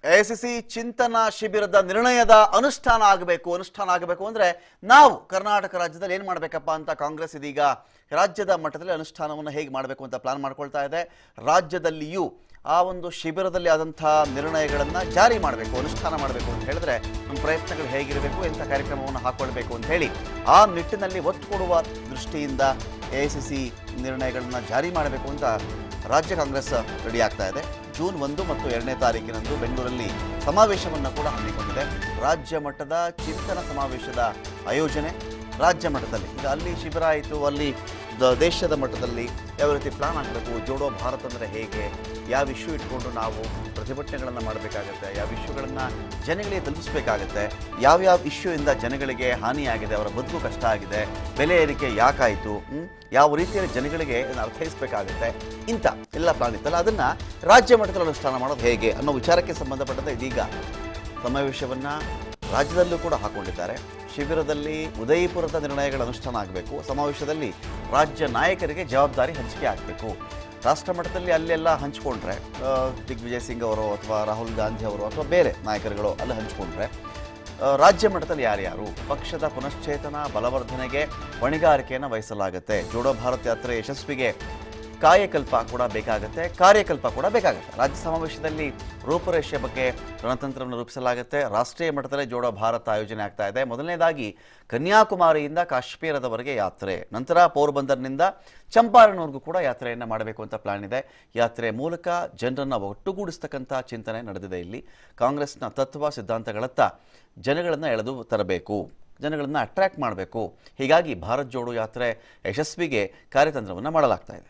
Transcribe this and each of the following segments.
ACC ಚಿಂತನ ಶಿಬಿರದ ನಿರ್ಣಯದ ಅನುಷ್ಠಾನ ಆಗಬೇಕು ಅನುಷ್ಠಾನ ಆಗಬೇಕು ಅಂದ್ರೆ ನಾವು ಕರ್ನಾಟಕ ರಾಜ್ಯದಲ್ಲಿ ಏನು ಮಾಡಬೇಕಪ್ಪ ಅಂತ ಕಾಂಗ್ರೆಸ್ ಇದೀಗ ರಾಜ್ಯದ ಮಟ್ಟದಲ್ಲಿ ಅನುಷ್ಠಾನವನ್ನು ಹೇಗೆ ಮಾಡಬೇಕು ಅಂತ ಪ್ಲಾನ್ ಮಾಡ್ಕೊಳ್ತಾ ಇದೆ ರಾಜ್ಯದಲ್ಲಿಯೂ ಆ ಒಂದು ಶಿಬಿರದಲ್ಲಿ ಆದಂಥ ನಿರ್ಣಯಗಳನ್ನು ಜಾರಿ ಮಾಡಬೇಕು ಅನುಷ್ಠಾನ ಮಾಡಬೇಕು ಅಂತ ಹೇಳಿದ್ರೆ ನಮ್ಮ ಪ್ರಯತ್ನಗಳು ಹೇಗಿರಬೇಕು ಎಂಥ ಕಾರ್ಯಕ್ರಮವನ್ನು ಹಾಕೊಳ್ಬೇಕು ಅಂತ ಹೇಳಿ ಆ ನಿಟ್ಟಿನಲ್ಲಿ ಒತ್ತು ಕೊಡುವ ದೃಷ್ಟಿಯಿಂದ ಎ ಸಿ ಸಿ ನಿರ್ಣಯಗಳನ್ನು ಜಾರಿ ಮಾಡಬೇಕು ಅಂತ ರಾಜ್ಯ ಕಾಂಗ್ರೆಸ್ ರೆಡಿ ಆಗ್ತಾ ಇದೆ ಜೂನ್ ಒಂದು ಮತ್ತು ಎರಡನೇ ತಾರೀಕಿನಂದು ಬೆಂಗಳೂರಲ್ಲಿ ಸಮಾವೇಶವನ್ನು ಕೂಡ ಹಮ್ಮಿಕೊಂಡಿದೆ ರಾಜ್ಯ ಮಟ್ಟದ ಚಿಂತನ ಸಮಾವೇಶದ ಆಯೋಜನೆ ರಾಜ್ಯ ಮಟ್ಟದಲ್ಲಿ ಈಗ ಅಲ್ಲಿ ಶಿಬಿರ ಆಯಿತು ಅಲ್ಲಿ ದ- ದೇಶದ ಮಟ್ಟದಲ್ಲಿ ಯಾವ ರೀತಿ ಪ್ಲಾನ್ ಆಗಬೇಕು ಜೋಡೋ ಭಾರತ್ ಅಂದರೆ ಹೇಗೆ ಯಾವ ಇಶ್ಯೂ ಇಟ್ಕೊಂಡು ನಾವು ಪ್ರತಿಭಟನೆಗಳನ್ನು ಮಾಡಬೇಕಾಗತ್ತೆ ಯಾವ ಇಶ್ಯೂಗಳನ್ನು ಜನಗಳಿಗೆ ತಲುಪಿಸ್ಬೇಕಾಗತ್ತೆ ಯಾವ್ಯಾವ ಇಶ್ಯೂಯಿಂದ ಜನಗಳಿಗೆ ಹಾನಿಯಾಗಿದೆ ಅವರ ಬದುಕು ಕಷ್ಟ ಆಗಿದೆ ಬೆಲೆ ಏರಿಕೆ ಯಾಕಾಯಿತು ಹ್ಮ್? ಯಾವ ರೀತಿಯಲ್ಲಿ ಜನಗಳಿಗೆ ಇದನ್ನು ಅರ್ಥೈಸಬೇಕಾಗುತ್ತೆ ಇಂಥ ಎಲ್ಲ ಪ್ಲಾನ್ ಇತ್ತಲ್ಲ ಅದನ್ನು ರಾಜ್ಯ ಮಟ್ಟದಲ್ಲಿ ಅನುಷ್ಠಾನ ಮಾಡೋದು ಹೇಗೆ ಅನ್ನೋ ವಿಚಾರಕ್ಕೆ ಸಂಬಂಧಪಟ್ಟಂತೆ ಇದೀಗ ಸಮಾವೇಶವನ್ನು ರಾಜ್ಯದಲ್ಲೂ ಕೂಡ ಹಾಕೊಂಡಿದ್ದಾರೆ ಶಿಬಿರದಲ್ಲಿ ಉದಯಪುರದ ನಿರ್ಣಯಗಳ ಅನುಷ್ಠಾನ ಆಗಬೇಕು ಸಮಾವೇಶದಲ್ಲಿ ರಾಜ್ಯ ನಾಯಕರಿಗೆ ಜವಾಬ್ದಾರಿ ಹಂಚಿಕೆ ಆಗಬೇಕು ರಾಷ್ಟ್ರ ಮಟ್ಟದಲ್ಲಿ ಅಲ್ಲೆಲ್ಲ ಹಂಚ್ಕೊಂಡ್ರೆ ಆ, ದಿಗ್ವಿಜಯ್ ಸಿಂಗ್ ಅವರು ಅಥವಾ ರಾಹುಲ್ ಗಾಂಧಿ ಅವರು ಅಥವಾ ಬೇರೆ ನಾಯಕರುಗಳು ಅಲ್ಲಿ ಹಂಚ್ಕೊಂಡ್ರೆ ಆ, ರಾಜ್ಯ ಮಟ್ಟದಲ್ಲಿ ಯಾರ್ಯಾರು ಪಕ್ಷದ ಪುನಶ್ಚೇತನ ಬಲವರ್ಧನೆಗೆ ಹೊಣೆಗಾರಿಕೆಯನ್ನು ವಹಿಸಲಾಗುತ್ತೆ ಜೋಡೋ ಭಾರತ್ ಯಾತ್ರೆ ಯಶಸ್ವಿಗೆ ಕಾಯಕಲ್ಪ ಕೂಡ ಬೇಕಾಗುತ್ತೆ ಕಾರ್ಯಕಲ್ಪ ಕೂಡ ಬೇಕಾಗುತ್ತೆ ರಾಜ್ಯ ಸಮಾವೇಶದಲ್ಲಿ ರೂಪುರೇಷೆ ಬಗ್ಗೆ ರಣತಂತ್ರವನ್ನು ರೂಪಿಸಲಾಗುತ್ತೆ ರಾಷ್ಟ್ರೀಯ ಮಟ್ಟದಲ್ಲಿ ಜೋಡೋ ಭಾರತ ಆಯೋಜನೆ ಆಗ್ತಾ ಇದೆ ಮೊದಲನೇದಾಗಿ ಕನ್ಯಾಕುಮಾರಿಯಿಂದ ಕಾಶ್ಮೀರದವರೆಗೆ ಯಾತ್ರೆ ನಂತರ ಪೋರ್ಬಂದರ್ನಿಂದ ಚಂಪಾರಣವರೆಗೂ ಕೂಡ ಯಾತ್ರೆಯನ್ನು ಮಾಡಬೇಕು ಅಂತ ಪ್ಲಾನ್ ಇದೆ ಯಾತ್ರೆ ಮೂಲಕ ಜನರನ್ನು ಒಟ್ಟುಗೂಡಿಸ್ತಕ್ಕಂಥ ಚಿಂತನೆ ನಡೆದಿದೆ ಇಲ್ಲಿ ಕಾಂಗ್ರೆಸ್ನ ತತ್ವ ಸಿದ್ಧಾಂತಗಳತ್ತ ಜನಗಳನ್ನು ಎಳೆದು ತರಬೇಕು ಜನಗಳನ್ನು ಅಟ್ರ್ಯಾಕ್ಟ್ ಮಾಡಬೇಕು ಹೀಗಾಗಿ ಭಾರತ್ ಜೋಡೋ ಯಾತ್ರೆ ಯಶಸ್ವಿಗೆ ಕಾರ್ಯತಂತ್ರವನ್ನು ಮಾಡಲಾಗ್ತಾ ಇದೆ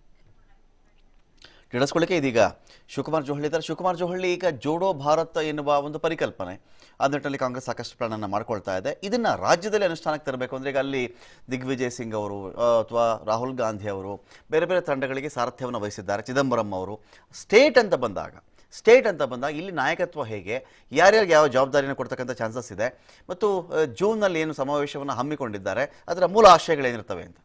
ತಿಳಿಸ್ಕೊಳ್ಳಿಕ್ಕೆ ಇದೀಗ ಶಿವಕುಮಾರ್ ಜೋಹಳ್ಳಿ ಇದ್ದಾರೆ ಶಿವಕುಮಾರ್ ಜೋಹಳ್ಳಿ ಈಗ ಜೋಡೋ ಭಾರತ್ ಎನ್ನುವ ಒಂದು ಪರಿಕಲ್ಪನೆ ಆ ನಿಟ್ಟಿನಲ್ಲಿ ಕಾಂಗ್ರೆಸ್ ಸಾಕಷ್ಟು ಪ್ಲಾನನ್ನು ಮಾಡ್ಕೊಳ್ತಾ ಇದೆ ಇದನ್ನ ರಾಜ್ಯದಲ್ಲಿ ಅನುಷ್ಠಾನಕ್ಕೆ ತರಬೇಕು ಅಂದ್ರೆ ಈಗ ಅಲ್ಲಿ ದಿಗ್ವಿಜಯ್ ಸಿಂಗ್ ಅವರು ಅಥವಾ ರಾಹುಲ್ ಗಾಂಧಿ ಅವರು ಬೇರೆ ಬೇರೆ ತಂಡಗಳಿಗೆ ಸಾರಥ್ಯವನ್ನು ವಹಿಸಿದ್ದಾರೆ ಚಿದಂಬರಂ ಅವರು ಸ್ಟೇಟ್ ಅಂತ ಬಂದಾಗ ಸ್ಟೇಟ್ ಅಂತ ಬಂದಾಗ ಇಲ್ಲಿ ನಾಯಕತ್ವ ಹೇಗೆ ಯಾರ್ಯಾರಿಗೆ ಯಾವ ಜವಾಬ್ದಾರಿಯನ್ನು ಕೊಡ್ತಕ್ಕಂಥ ಚಾನ್ಸಸ್ ಇದೆ ಮತ್ತು ಆ, ಜೂನ್ನಲ್ಲಿ ಏನು ಸಮಾವೇಶವನ್ನು ಹಮ್ಮಿಕೊಂಡಿದ್ದಾರೆ ಅದರ ಮೂಲ ಆಶಯಗಳೇನಿರ್ತವೆ ಅಂತ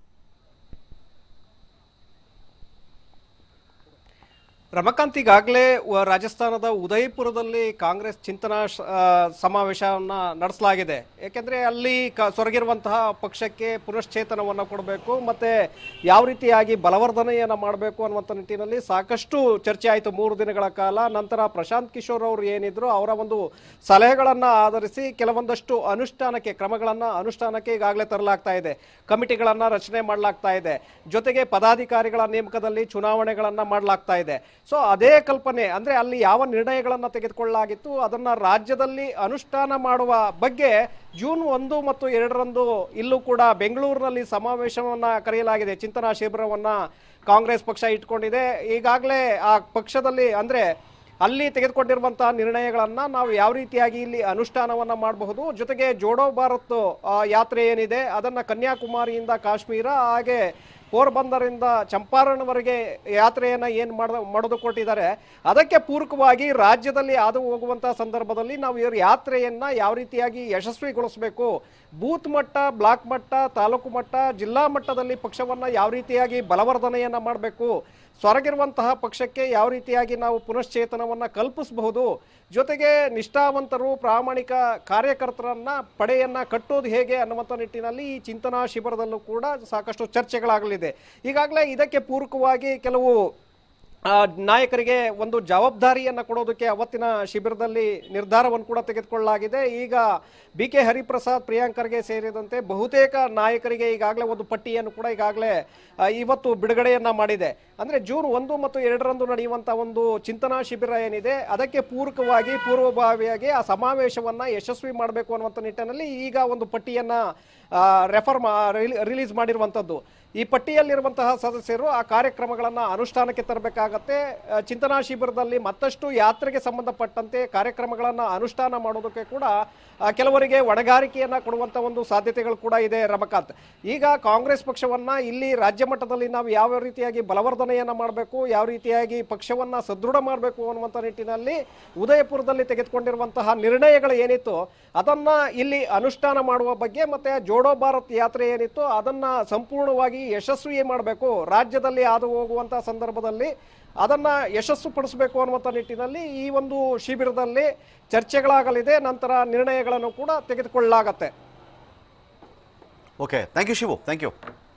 ರಮಕಾಂತ್ ಈಗಾಗಲೇ ವ- ರಾಜಸ್ಥಾನದ ಉದಯಪುರದಲ್ಲಿ ಕಾಂಗ್ರೆಸ್ ಚಿಂತನಾ ಶ- ಆ, ಸಮಾವೇಶವನ್ನ ನಡೆಸಲಾಗಿದೆ ಯಾಕೆಂದ್ರೆ ಅಲ್ಲಿ ಕ ಸೊರಗಿರುವಂತಹ ಪಕ್ಷಕ್ಕೆ ಪುನಶ್ಚೇತನವನ್ನು ಕೊಡಬೇಕು ಮತ್ತೆ ಯಾವ ರೀತಿಯಾಗಿ ಬಲವರ್ಧನೆಯನ್ನ ಮಾಡಬೇಕು ಅನ್ನುವಂಥ ನಿಟ್ಟಿನಲ್ಲಿ ಸಾಕಷ್ಟು ಚರ್ಚೆ ಆಯಿತು ಮೂರು ದಿನಗಳ ಕಾಲ ನಂತರ ಪ್ರಶಾಂತ್ ಕಿಶೋರ್ ಅವರು ಏನಿದ್ರು ಅವರ ಒಂದು ಸಲಹೆಗಳನ್ನ ಆಧರಿಸಿ ಕೆಲವೊಂದಷ್ಟು ಅನುಷ್ಠಾನಕ್ಕೆ ಕ್ರಮಗಳನ್ನ ಅನುಷ್ಠಾನಕ್ಕೆ ಈಗಾಗಲೇ ತರಲಾಗ್ತಾ ಇದೆ ಕಮಿಟಿಗಳನ್ನ ರಚನೆ ಮಾಡಲಾಗ್ತಾ ಇದೆ ಜೊತೆಗೆ ಪದಾಧಿಕಾರಿಗಳ ನೇಮಕದಲ್ಲಿ ಚುನಾವಣೆಗಳನ್ನ ಮಾಡಲಾಗ್ತಾ ಇದೆ ಸೊ ಅದೇ ಕಲ್ಪನೆ ಅಂದ್ರೆ ಅಲ್ಲಿ ಯಾವ ನಿರ್ಣಯಗಳನ್ನ ತೆಗೆದುಕೊಳ್ಳಲಾಗಿತ್ತು ಅದನ್ನ ರಾಜ್ಯದಲ್ಲಿ ಅನುಷ್ಠಾನ ಮಾಡುವ ಬಗ್ಗೆ ಜೂನ್ ಒಂದು ಮತ್ತು ಎರಡರಂದು ಇಲ್ಲೂ ಕೂಡ ಬೆಂಗಳೂರಿನಲ್ಲಿ ಸಮಾವೇಶವನ್ನ ಕರೆಯಲಾಗಿದೆ ಚಿಂತನಾ ಶಿಬಿರವನ್ನ ಕಾಂಗ್ರೆಸ್ ಪಕ್ಷ ಇಟ್ಕೊಂಡಿದೆ ಈಗಾಗಲೇ ಆ ಪಕ್ಷದಲ್ಲಿ ಅಂದ್ರೆ ಅಲ್ಲಿ ತೆಗೆದುಕೊಂಡಿರುವಂತಹ ನಿರ್ಣಯಗಳನ್ನ ನಾವು ಯಾವ ರೀತಿಯಾಗಿ ಇಲ್ಲಿ ಅನುಷ್ಠಾನವನ್ನ ಮಾಡಬಹುದು ಜೊತೆಗೆ ಜೋಡೋ ಭಾರತ್ ಆ, ಯಾತ್ರೆ ಏನಿದೆ ಅದನ್ನ ಕನ್ಯಾಕುಮಾರಿಯಿಂದ ಕಾಶ್ಮೀರ ಹಾಗೆ ಪೋರ್ಬಂದರಿಂದ ಚಂಪಾರಣವರೆಗೆ ಯಾತ್ರೆಯನ್ನ ಏನು ಮಾಡ ಮಾಡೋದು ಕೊಟ್ಟಿದ್ದಾರೆ ಅದಕ್ಕೆ ಪೂರಕವಾಗಿ ರಾಜ್ಯದಲ್ಲಿ ಹಾದು ಹೋಗುವಂತಹ ಸಂದರ್ಭದಲ್ಲಿ ನಾವು ಇವ್ರ ಯಾತ್ರೆಯನ್ನ ಯಾವ ರೀತಿಯಾಗಿ ಯಶಸ್ವಿಗೊಳಿಸಬೇಕು ಬೂತ್ ಮಟ್ಟ ಬ್ಲಾಕ್ ಮಟ್ಟ ತಾಲೂಕು ಮಟ್ಟ ಜಿಲ್ಲಾ ಮಟ್ಟದಲ್ಲಿ ಪಕ್ಷವನ್ನ ಯಾವ ರೀತಿಯಾಗಿ ಬಲವರ್ಧನೆಯನ್ನ ಮಾಡಬೇಕು ಸೊರಗಿರುವಂತಹ ಪಕ್ಷಕ್ಕೆ ಯಾವ ರೀತಿಯಾಗಿ ನಾವು ಪುನಶ್ಚೇತನವನ್ನ ಕಲ್ಪಿಸಬಹುದು ಜೊತೆಗೆ ನಿಷ್ಠಾವಂತರು ಪ್ರಾಮಾಣಿಕ ಕಾರ್ಯಕರ್ತರನ್ನ ಪಡೆಯನ್ನ ಕಟ್ಟೋದು ಹೇಗೆ ಅನ್ನುವಂಥ ನಿಟ್ಟಿನಲ್ಲಿ ಈ ಚಿಂತನಾ ಶಿಬಿರದಲ್ಲೂ ಕೂಡ ಸಾಕಷ್ಟು ಚರ್ಚೆಗಳಾಗಲಿದೆ ಈಗಾಗಲೇ ಇದಕ್ಕೆ ಪೂರಕವಾಗಿ ಕೆಲವು ಆ, ನಾಯಕರಿಗೆ ಒಂದು ಜವಾಬ್ದಾರಿಯನ್ನ ಕೊಡೋದಕ್ಕೆ ಅವತ್ತಿನ ಶಿಬಿರದಲ್ಲಿ ನಿರ್ಧಾರವನ್ನು ಕೂಡ ತೆಗೆದುಕೊಳ್ಳಲಾಗಿದೆ ಈಗ ಬಿ ಕೆ ಹರಿಪ್ರಸಾದ್ ಪ್ರಿಯಾಂಕರ್ಗೆ ಸೇರಿದಂತೆ ಬಹುತೇಕ ನಾಯಕರಿಗೆ ಈಗಾಗಲೇ ಒಂದು ಪಟ್ಟಿಯನ್ನು ಕೂಡ ಈಗಾಗಲೇ ಆ, ಇವತ್ತು ಬಿಡುಗಡೆಯನ್ನ ಮಾಡಿದೆ ಅಂದ್ರೆ ಜೂನ್ ಒಂದು ಮತ್ತು ಎರಡರಂದು ನಡೆಯುವಂತ ಒಂದು ಚಿಂತನಾ ಶಿಬಿರ ಏನಿದೆ ಅದಕ್ಕೆ ಪೂರಕವಾಗಿ ಪೂರ್ವಭಾವಿಯಾಗಿ ಆ ಸಮಾವೇಶವನ್ನ ಯಶಸ್ವಿ ಮಾಡಬೇಕು ಅನ್ನುವಂಥ ನಿಟ್ಟಿನಲ್ಲಿ ಈಗ ಒಂದು ಪಟ್ಟಿಯನ್ನ ರೆಫರ್ ರಿಲೀಸ್ ಮಾಡಿರುವಂಥದ್ದು ಈ ಪಟ್ಟಿಯಲ್ಲಿರುವಂತಹ ಸದಸ್ಯರು ಆ ಕಾರ್ಯಕ್ರಮಗಳನ್ನು ಅನುಷ್ಠಾನಕ್ಕೆ ತರಬೇಕಾಗತ್ತೆ ಆ, ಚಿಂತನಾ ಶಿಬಿರದಲ್ಲಿ ಮತ್ತಷ್ಟು ಯಾತ್ರೆಗೆ ಸಂಬಂಧಪಟ್ಟಂತೆ ಕಾರ್ಯಕ್ರಮಗಳನ್ನು ಅನುಷ್ಠಾನ ಮಾಡೋದಕ್ಕೆ ಕೂಡ ಆ, ಕೆಲವರಿಗೆ ಹೊಣೆಗಾರಿಕೆಯನ್ನ ಕೊಡುವಂತ ಒಂದು ಸಾಧ್ಯತೆಗಳು ಕೂಡ ಇದೆ ರಮಕಾಂತ್ ಈಗ ಕಾಂಗ್ರೆಸ್ ಪಕ್ಷವನ್ನ ಇಲ್ಲಿ ರಾಜ್ಯ ಮಟ್ಟದಲ್ಲಿ ನಾವು ಯಾವ ರೀತಿಯಾಗಿ ಬಲವರ್ಧನೆಯನ್ನ ಮಾಡಬೇಕು ಯಾವ ರೀತಿಯಾಗಿ ಪಕ್ಷವನ್ನ ಸದೃಢ ಮಾಡಬೇಕು ಅನ್ನುವಂಥ ನಿಟ್ಟಿನಲ್ಲಿ ಉದಯಪುರದಲ್ಲಿ ತೆಗೆದುಕೊಂಡಿರುವಂತಹ ನಿರ್ಣಯಗಳು ಏನಿತ್ತು ಅದನ್ನ ಇಲ್ಲಿ ಅನುಷ್ಠಾನ ಮಾಡುವ ಬಗ್ಗೆ ಮತ್ತೆ ಜೋಡೋ ಭಾರತ್ ಯಾತ್ರೆ ಏನಿತ್ತು ಅದನ್ನ ಸಂಪೂರ್ಣವಾಗಿ ಯಶಸ್ವಿ ಮಾಡಬೇಕು ರಾಜ್ಯದಲ್ಲಿ ಹಾದು ಹೋಗುವಂತಹ ಸಂದರ್ಭದಲ್ಲಿ ಅದನ್ನ ಯಶಸ್ಸು ಪಡಿಸಬೇಕು ಅನ್ನುವಂಥ ನಿಟ್ಟಿನಲ್ಲಿ ಈ ಒಂದು ಶಿಬಿರದಲ್ಲಿ ಚರ್ಚೆಗಳಾಗಲಿದೆ ನಂತರ ನಿರ್ಣಯಗಳನ್ನು ಕೂಡ ತೆಗೆದುಕೊಳ್ಳಲಾಗತ್ತೆ okay thank you Shivu thank you